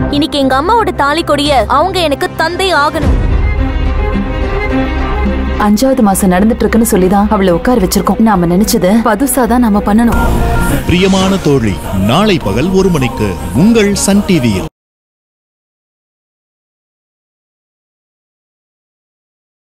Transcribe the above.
இன்னைக்கு எங்க அம்மாவோட தாலி கொடிய அவங்க எனக்கு தந்தை ஆகணும் அஞ்சாவது மாசம் நடந்துட்டு இருக்குன்னு சொல்லிதான் அவளை உட்கார வச்சிருக்கோம் நாம நினைச்சது பதுசாதான் நாம பண்ணணும் பிரியமான தோழி நாளை பகல் ஒரு மணிக்கு உங்கள் சன் டிவியில்